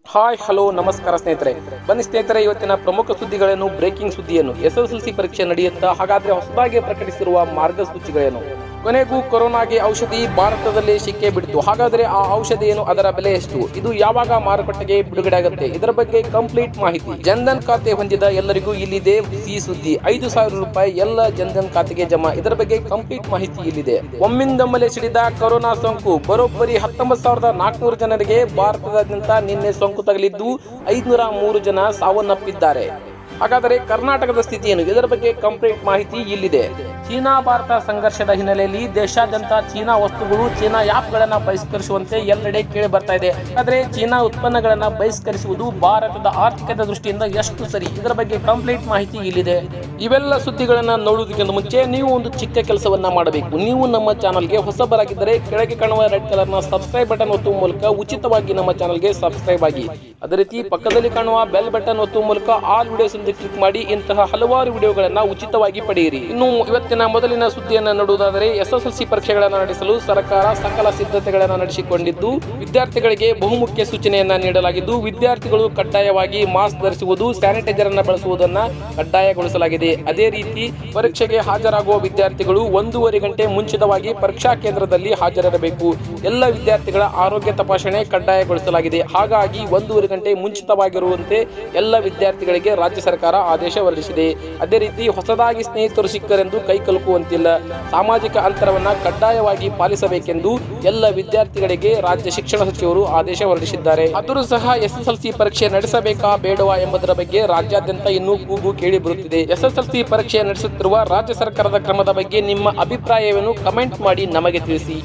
hi hello ನಮಸ್ಕಾರ ಸ್ನೇಹಿತರೆ ಬನ್ನಿ ಸ್ನೇಹಿತರೆ ಇವತ್ತಿನ ಪ್ರಮುಖ ಸುದ್ದಿಗಳೇನು ಬ್ರೇಕಿಂಗ್ ಸುದ್ದಿಯನ್ನು ಎಸ್ ಎಸ್ ಎಲ್ ಸಿ ಪರೀಕ್ಷೆ ನಡೆಯುತ್ತಾ ಹಾಗಾದ್ರೆ ಹೊಸದಾಗಿ ಪ್ರಕಟಿಸಿರುವ ಮಾರ್ಗಸೂಚಿಗಳೇನು ಕೊನೆಗೂ ಕೊರೋನಾಗೆ ಔಷಧಿ ಭಾರತದಲ್ಲಿ ಸಿಕ್ಕೇ ಬಿಡ್ತು ಹಾಗಾದ್ರೆ ಆ ಔಷಧಿ ಏನು ಅದರ ಬೆಲೆ ಎಷ್ಟು ಇದು ಯಾವಾಗ ಮಾರುಕಟ್ಟೆಗೆ ಬಿಡುಗಡೆ ಆಗುತ್ತೆ ಇದರ ಬಗ್ಗೆ ಕಂಪ್ಲೀಟ್ ಮಾಹಿತಿ ಜನ್ಧನ್ ಖಾತೆ ಹೊಂದಿದ ಎಲ್ಲರಿಗೂ ಇಲ್ಲಿದೆ ಸಿಹಿ ಸುದ್ದಿ ಐದು ಸಾವಿರ ರೂಪಾಯಿ ಎಲ್ಲ ಜನ್ಧನ್ ಖಾತೆಗೆ ಜಮಾ ಇದರ ಬಗ್ಗೆ ಕಂಪ್ಲೀಟ್ ಮಾಹಿತಿ ಇಲ್ಲಿದೆ ಒಮ್ಮಿಂದೊಮ್ಮೆಲೆ ಸಿಡಿದ ಕೊರೋನಾ ಸೋಂಕು ಬರೋಬ್ಬರಿ ಹತ್ತೊಂಬತ್ತು ಸಾವಿರದ ನಾಲ್ಕುನೂರು ಜನರಿಗೆ ಭಾರತದಾದ್ಯಂತ ನಿನ್ನೆ ಸೋಂಕು ತಗಲಿದ್ದು ಐದುನೂರ ಮೂರು ಜನ ಸಾವನ್ನಪ್ಪಿದ್ದಾರೆ ಹಾಗಾದರೆ ಕರ್ನಾಟಕದ ಸ್ಥಿತಿ ಏನು ಇದರ ಬಗ್ಗೆ ಕಂಪ್ಲೀಟ್ ಮಾಹಿತಿ ಇಲ್ಲಿದೆ ಚೀನಾ ಭಾರತ ಸಂಘರ್ಷದ ಹಿನ್ನೆಲೆಯಲ್ಲಿ ದೇಶಾದ್ಯಂತ ಚೀನಾ ವಸ್ತುಗಳು ಚೀನಾ ಆ್ಯಪ್ಗಳನ್ನ ಬಹಿಷ್ಕರಿಸುವಂತೆ ಎಲ್ಲೆಡೆ ಕೇಳಿ ಬರ್ತಾ ಇದೆ ಆದರೆ ಚೀನಾ ಉತ್ಪನ್ನಗಳನ್ನ ಬಹಿಷ್ಕರಿಸುವುದು ಭಾರತದ ಆರ್ಥಿಕತೆ ದೃಷ್ಟಿಯಿಂದ ಎಷ್ಟು ಸರಿ ಇದರ ಬಗ್ಗೆ ಕಂಪ್ಲೀಟ್ ಮಾಹಿತಿ ಇಲ್ಲಿದೆ ಇವೆಲ್ಲ ಸುದ್ದಿಗಳನ್ನ ನೋಡುವುದಕ್ಕಿಂತ ಮುಂಚೆ ನೀವು ಒಂದು ಚಿಕ್ಕ ಕೆಲಸವನ್ನ ಮಾಡಬೇಕು ನೀವು ನಮ್ಮ ಚಾನಲ್ಗೆ ಹೊಸಬರಾಗಿದ್ದರೆ ಕೆಳಗೆ ಕಾಣುವ ರೆಡ್ ಕಲರ್ನ ಸಬ್ಸ್ಕ್ರೈಬ್ ಬಟನ್ ಒತ್ತುವ ಮೂಲಕ ಉಚಿತವಾಗಿ ನಮ್ಮ ಚಾನಲ್ಗೆ ಸಬ್ಸ್ಕ್ರೈಬ್ ಆಗಿ ಅದೇ ರೀತಿ ಪಕ್ಕದಲ್ಲಿ ಕಾಣುವ ಬೆಲ್ ಬಟನ್ ಒತ್ತುವ ಮೂಲಕ ಆಲ್ ವಿಡಿಯೋಸ್ ಎಂದು ಕ್ಲಿಕ್ ಮಾಡಿ ಇಂತಹ ಹಲವಾರು ವಿಡಿಯೋಗಳನ್ನ ಉಚಿತವಾಗಿ ಪಡೆಯಿರಿ ಇನ್ನು ಇವತ್ತಿನ ಮೊದಲಿನ ಸುದ್ದಿಯನ್ನ ನೋಡುವುದಾದರೆ ಎಸ್ಎಸ್ಎಲ್ಸಿ ಪರೀಕ್ಷೆಗಳನ್ನು ನಡೆಸಲು ಸರ್ಕಾರ ಸಕಲ ಸಿದ್ಧತೆಗಳನ್ನು ನಡೆಸಿಕೊಂಡಿದ್ದು ವಿದ್ಯಾರ್ಥಿಗಳಿಗೆ ಬಹುಮುಖ್ಯ ಸೂಚನೆಯನ್ನ ನೀಡಲಾಗಿದ್ದು ವಿದ್ಯಾರ್ಥಿಗಳು ಕಡ್ಡಾಯವಾಗಿ ಮಾಸ್ಕ್ ಧರಿಸುವುದು ಸ್ಯಾನಿಟೈಸರ್ ಅನ್ನ ಬಳಸುವುದನ್ನ ಕಡ್ಡಾಯಗೊಳಿಸಲಾಗಿದೆ ಅದೇ ರೀತಿ ಪರೀಕ್ಷೆಗೆ ಹಾಜರಾಗುವ ವಿದ್ಯಾರ್ಥಿಗಳು ಒಂದೂವರೆ ಗಂಟೆ ಮುಂಚಿತವಾಗಿ ಪರೀಕ್ಷಾ ಕೇಂದ್ರದಲ್ಲಿ ಹಾಜರಿರಬೇಕು ಎಲ್ಲ ವಿದ್ಯಾರ್ಥಿಗಳ ಆರೋಗ್ಯ ತಪಾಸಣೆ ಕಡ್ಡಾಯಗೊಳಿಸಲಾಗಿದೆ ಹಾಗಾಗಿ ಒಂದೂವರೆ ಗಂಟೆ ಮುಂಚಿತವಾಗಿರುವಂತೆ ಎಲ್ಲ ವಿದ್ಯಾರ್ಥಿಗಳಿಗೆ ರಾಜ್ಯ ಸರ್ಕಾರ ಆದೇಶ ಹೊರಡಿಸಿದೆ ಅದೇ ರೀತಿ ಹೊಸದಾಗಿ ಸ್ನೇಹಿತರು ಸಿಕ್ಕರೆಂದು ಕೈ ಕಲುಕುವಂತಿಲ್ಲ ಸಾಮಾಜಿಕ ಅಂತರವನ್ನ ಕಡ್ಡಾಯವಾಗಿ ಪಾಲಿಸಬೇಕೆಂದು ಎಲ್ಲ ವಿದ್ಯಾರ್ಥಿಗಳಿಗೆ ರಾಜ್ಯ ಶಿಕ್ಷಣ ಸಚಿವರು ಆದೇಶ ಹೊರಡಿಸಿದ್ದಾರೆ ಆದರೂ ಸಹ ಎಸ್ಎಸ್ಎಲ್ಸಿ ಪರೀಕ್ಷೆ ನಡೆಸಬೇಕಾ ಬೇಡವಾ ಎಂಬುದರ ಬಗ್ಗೆ ರಾಜ್ಯಾದ್ಯಂತ ಇನ್ನೂ ಕೂಗು ಕೇಳಿ ಬರುತ್ತಿದೆ ಎಸ್ಎಸ್ಎಲ್ಸಿ ಪರೀಕ್ಷೆ ನಡೆಸುತ್ತಿರುವ ರಾಜ್ಯ ಸರ್ಕಾರದ ಕ್ರಮದ ಬಗ್ಗೆ ನಿಮ್ಮ ಅಭಿಪ್ರಾಯವನ್ನು ಕಮೆಂಟ್ ಮಾಡಿ ನಮಗೆ ತಿಳಿಸಿ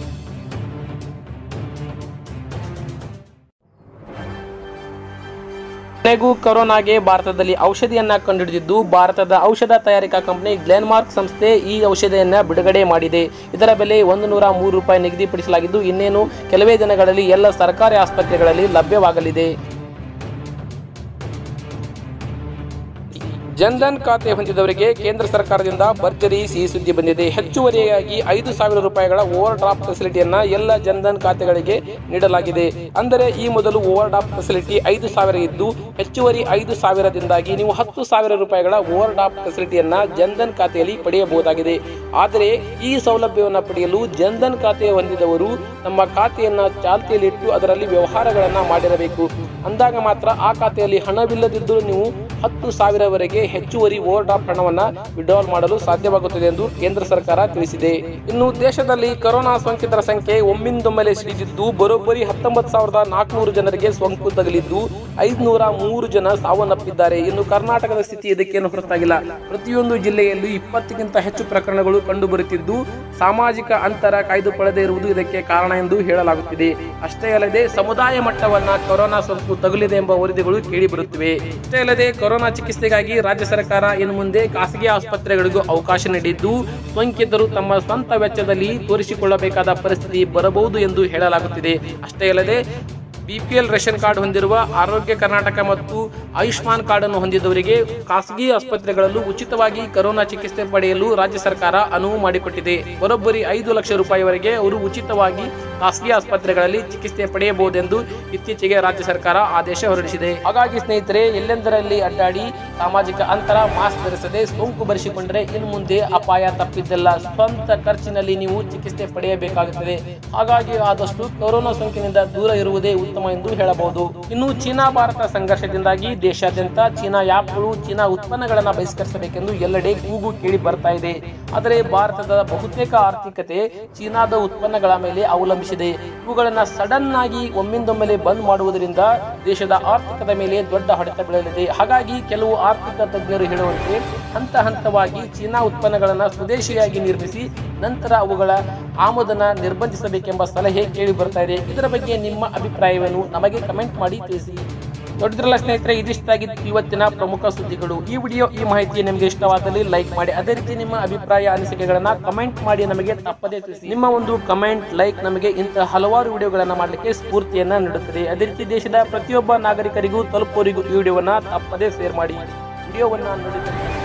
ಕೊನೆಗೂ ಕೊರೋನಾಗೆ ಭಾರತದಲ್ಲಿ ಔಷಧಿಯನ್ನ ಕಂಡುಹಿಡಿದಿದ್ದು ಭಾರತದ ಔಷಧ ತಯಾರಿಕಾ ಕಂಪನಿ ಗ್ಲೆನ್ಮಾರ್ಕ್ ಸಂಸ್ಥೆ ಈ ಔಷಧಿಯನ್ನ ಬಿಡುಗಡೆ ಮಾಡಿದೆ ಇದರ ಬೆಲೆ ಒಂದು ನೂರ ಮೂರು ರೂಪಾಯಿ ನಿಗದಿಪಡಿಸಲಾಗಿದ್ದು ಇನ್ನೇನು ಕೆಲವೇ ದಿನಗಳಲ್ಲಿ ಎಲ್ಲ ಸರ್ಕಾರಿ ಆಸ್ಪತ್ರೆಗಳಲ್ಲಿ ಲಭ್ಯವಾಗಲಿದೆ ಜನ್ಧನ್ ಖಾತೆ ಹೊಂದಿದವರಿಗೆ ಕೇಂದ್ರ ಸರ್ಕಾರದಿಂದ ಭರ್ಜರಿ ಸಿಹಿ ಸುದ್ದಿ ಬಂದಿದೆ ಹೆಚ್ಚುವರಿಯಾಗಿ ಐದು ಸಾವಿರ ರೂಪಾಯಿಗಳ ಓವರ್ ಡ್ರಾಫ್ಟ್ ಫೆಸಿಲಿಟಿಯನ್ನ ಎಲ್ಲ ಜನ್ಧನ್ ಖಾತೆಗಳಿಗೆ ನೀಡಲಾಗಿದೆ ಅಂದರೆ ಈ ಮೊದಲು ಓವರ್ ಡ್ರಾಫ್ಟ್ ಫೆಸಿಲಿಟಿ ಐದು ಸಾವಿರ ಇದ್ದು ಹೆಚ್ಚುವರಿ ಐದು ಸಾವಿರದಿಂದಾಗಿ ನೀವು ಹತ್ತು ಸಾವಿರ ರೂಪಾಯಿಗಳ ಓವರ್ ಡ್ರಾಫ್ಟ್ ಫೆಸಿಲಿಟಿಯನ್ನ ಜನ್ಧನ್ ಖಾತೆಯಲ್ಲಿ ಪಡೆಯಬಹುದಾಗಿದೆ ಆದರೆ ಈ ಸೌಲಭ್ಯವನ್ನು ಪಡೆಯಲು ಜನ್ಧನ್ ಖಾತೆ ಹೊಂದಿದವರು ತಮ್ಮ ಖಾತೆಯನ್ನ ಚಾಲ್ತಿಯಲ್ಲಿಟ್ಟು ಅದರಲ್ಲಿ ವ್ಯವಹಾರಗಳನ್ನ ಮಾಡಿರಬೇಕು ಅಂದಾಗ ಮಾತ್ರ ಆ ಖಾತೆಯಲ್ಲಿ ಹಣವಿಲ್ಲದಿದ್ದರೂ ನೀವು ಹತ್ತು ಸಾವಿರವರೆಗೆ ಹೆಚ್ಚುವರಿ ಓವರ್ ಡ್ರಾಫ್ಟ್ ಹಣವನ್ನ ವಿಡ್ರಾಲ್ ಮಾಡಲು ಸಾಧ್ಯವಾಗುತ್ತದೆ ಎಂದು ಕೇಂದ್ರ ಸರ್ಕಾರ ತಿಳಿಸಿದೆ ಇನ್ನು ದೇಶದಲ್ಲಿ ಕೊರೋನಾ ಸೋಂಕಿತರ ಸಂಖ್ಯೆ ಒಮ್ಮಿಂದೊಮ್ಮೆಲೆ ಸಿಡಿದಿದ್ದು ಬರೋಬ್ಬರಿ ಹತ್ತೊಂಬತ್ತು ಸಾವಿರದ ನಾಲ್ಕುನೂರು ಜನರಿಗೆ ಸೋಂಕು ತಗಲಿದ್ದು ಐದುನೂರ ಮೂರು ಜನ ಸಾವನ್ನಪ್ಪಿದ್ದಾರೆ ಇನ್ನು ಕರ್ನಾಟಕದ ಸ್ಥಿತಿ ಇದಕ್ಕೇನು ಹೊರತಾಗಿಲ್ಲ ಪ್ರತಿಯೊಂದು ಜಿಲ್ಲೆಯಲ್ಲೂ ಇಪ್ಪತ್ತಕ್ಕಿಂತ ಹೆಚ್ಚು ಪ್ರಕರಣಗಳು ಕಂಡುಬರುತ್ತಿದ್ದು ಸಾಮಾಜಿಕ ಅಂತರ ಕಾಯ್ದುಕೊಳ್ಳದೇ ಇರುವುದು ಇದಕ್ಕೆ ಕಾರಣ ಎಂದು ಹೇಳಲಾಗುತ್ತಿದೆ ಅಷ್ಟೇ ಅಲ್ಲದೆ ಸಮುದಾಯ ಮಟ್ಟವನ್ನ ಕೊರೋನಾ ಸೋಂಕು ತಗುಲಿದೆ ಎಂಬ ವರದಿಗಳು ಕೇಳಿಬರುತ್ತಿವೆ ಅಷ್ಟೇ ಅಲ್ಲದೆ ಕೊರೋನಾ ಚಿಕಿತ್ಸೆಗಾಗಿ ರಾಜ್ಯ ಸರ್ಕಾರ ಇನ್ನು ಮುಂದೆ ಖಾಸಗಿ ಆಸ್ಪತ್ರೆಗಳಿಗೂ ಅವಕಾಶ ನೀಡಿದ್ದು ಸೋಂಕಿತರು ತಮ್ಮ ಸ್ವಂತ ವೆಚ್ಚದಲ್ಲಿ ತೋರಿಸಿಕೊಳ್ಳಬೇಕಾದ ಪರಿಸ್ಥಿತಿ ಬರಬಹುದು ಎಂದು ಹೇಳಲಾಗುತ್ತಿದೆ ಅಷ್ಟೇ ಅಲ್ಲದೆ ಬಿಪಿಎಲ್ ರೇಷನ್ ಕಾರ್ಡ್ ಹೊಂದಿರುವ ಆರೋಗ್ಯ ಕರ್ನಾಟಕ ಮತ್ತು ಆಯುಷ್ಮಾನ್ ಕಾರ್ಡ್ ಅನ್ನು ಹೊಂದಿದವರಿಗೆ ಖಾಸಗಿ ಆಸ್ಪತ್ರೆಗಳಲ್ಲೂ ಉಚಿತವಾಗಿ ಕೊರೋನಾ ಚಿಕಿತ್ಸೆ ಪಡೆಯಲು ರಾಜ್ಯ ಸರ್ಕಾರ ಅನುವು ಮಾಡಿಕೊಟ್ಟಿದೆ ಬರೋಬ್ಬರಿ ಐದು ಲಕ್ಷ ರೂಪಾಯಿವರೆಗೆ ಅವರು ಉಚಿತವಾಗಿ ಖಾಸಗಿ ಆಸ್ಪತ್ರೆಗಳಲ್ಲಿ ಚಿಕಿತ್ಸೆ ಪಡೆಯಬಹುದೆಂದು ಇತ್ತೀಚೆಗೆ ರಾಜ್ಯ ಸರ್ಕಾರ ಆದೇಶ ಹೊರಡಿಸಿದೆ ಹಾಗಾಗಿ ಸ್ನೇಹಿತರೆ ಎಲ್ಲೆಂದರಲ್ಲಿ ಅಡ್ಡಾಡಿ ಸಾಮಾಜಿಕ ಅಂತರ ಮಾಸ್ಕ್ ಧರಿಸದೆ ಸೋಂಕು ಬರೆಸಿಕೊಂಡರೆ ಇನ್ನು ಮುಂದೆ ಅಪಾಯ ತಪ್ಪಿದ್ದಲ್ಲ ಸ್ವಂತ ಖರ್ಚಿನಲ್ಲಿ ನೀವು ಚಿಕಿತ್ಸೆ ಪಡೆಯಬೇಕಾಗುತ್ತದೆ ಹಾಗಾಗಿ ಆದಷ್ಟು ಕೊರೋನಾ ಸೋಂಕಿನಿಂದ ದೂರ ಇರುವುದೇ ಉತ್ತಮ ಎಂದು ಹೇಳಬಹುದು ಇನ್ನು ಚೀನಾ ಭಾರತ ಸಂಘರ್ಷದಿಂದಾಗಿ ದೇಶಾದ್ಯಂತ ಚೀನಾ ಆ್ಯಪ್ಗಳು ಚೀನಾ ಉತ್ಪನ್ನಗಳನ್ನು ಬಹಿಷ್ಕರಿಸಬೇಕೆಂದು ಎಲ್ಲೆಡೆ ಕೂಗು ಕೇಳಿ ಬರ್ತಾ ಇದೆ ಆದರೆ ಭಾರತದ ಬಹುತೇಕ ಆರ್ಥಿಕತೆ ಚೀನಾದ ಉತ್ಪನ್ನಗಳ ಮೇಲೆ ಅವಲಂಬಿಸಿದೆ ಇವುಗಳನ್ನು ಸಡನ್ ಆಗಿ ಒಮ್ಮಿಂದೊಮ್ಮೆಲೆ ಬಂದ್ ಮಾಡುವುದರಿಂದ ದೇಶದ ಆರ್ಥಿಕದ ಮೇಲೆ ದೊಡ್ಡ ಹೊಡೆತ ಬೀಳಲಿದೆ ಹಾಗಾಗಿ ಕೆಲವು ಆರ್ಥಿಕ ತಜ್ಞರು ಹೇಳುವಂತೆ ಹಂತ ಹಂತವಾಗಿ ಚೀನಾ ಉತ್ಪನ್ನಗಳನ್ನು ಸ್ವದೇಶಿಯಾಗಿ ನಿರ್ಮಿಸಿ ನಂತರ ಅವುಗಳ ಆಮದನ್ನ ನಿರ್ಬಂಧಿಸಬೇಕೆಂಬ ಸಲಹೆ ಕೇಳಿ ಬರ್ತಾ ಇದೆ ಇದರ ಬಗ್ಗೆ ನಿಮ್ಮ ಅಭಿಪ್ರಾಯವನ್ನು ನಮಗೆ ಕಮೆಂಟ್ ಮಾಡಿ ತಿಳಿಸಿ ನೋಡಿದ್ರಲ್ಲ ಸ್ನೇಹಿತರೆ ಇದಿಷ್ಟಾಗಿತ್ತು ಇವತ್ತಿನ ಪ್ರಮುಖ ಸುದ್ದಿಗಳು ಈ ವಿಡಿಯೋ ಈ ಮಾಹಿತಿ ನಿಮಗೆ ಇಷ್ಟವಾದಲ್ಲಿ ಲೈಕ್ ಮಾಡಿ ಅದೇ ರೀತಿ ನಿಮ್ಮ ಅಭಿಪ್ರಾಯ ಅನಿಸಿಕೆಗಳನ್ನ ಕಮೆಂಟ್ ಮಾಡಿ ನಮಗೆ ತಪ್ಪದೇ ತಿಳಿಸಿ ನಿಮ್ಮ ಒಂದು ಕಮೆಂಟ್ ಲೈಕ್ ನಮಗೆ ಇಂತಹ ಹಲವಾರು ವಿಡಿಯೋಗಳನ್ನ ಮಾಡಲಿಕ್ಕೆ ಸ್ಫೂರ್ತಿಯನ್ನ ನೀಡುತ್ತದೆ ಅದೇ ರೀತಿ ದೇಶದ ಪ್ರತಿಯೊಬ್ಬ ನಾಗರಿಕರಿಗೂ ತಲುಪುವರಿಗೂ ಈ ವಿಡಿಯೋವನ್ನ ತಪ್ಪದೇ ಶೇರ್ ಮಾಡಿ ವಿಡಿಯೋವನ್ನ ನೋಡಿದ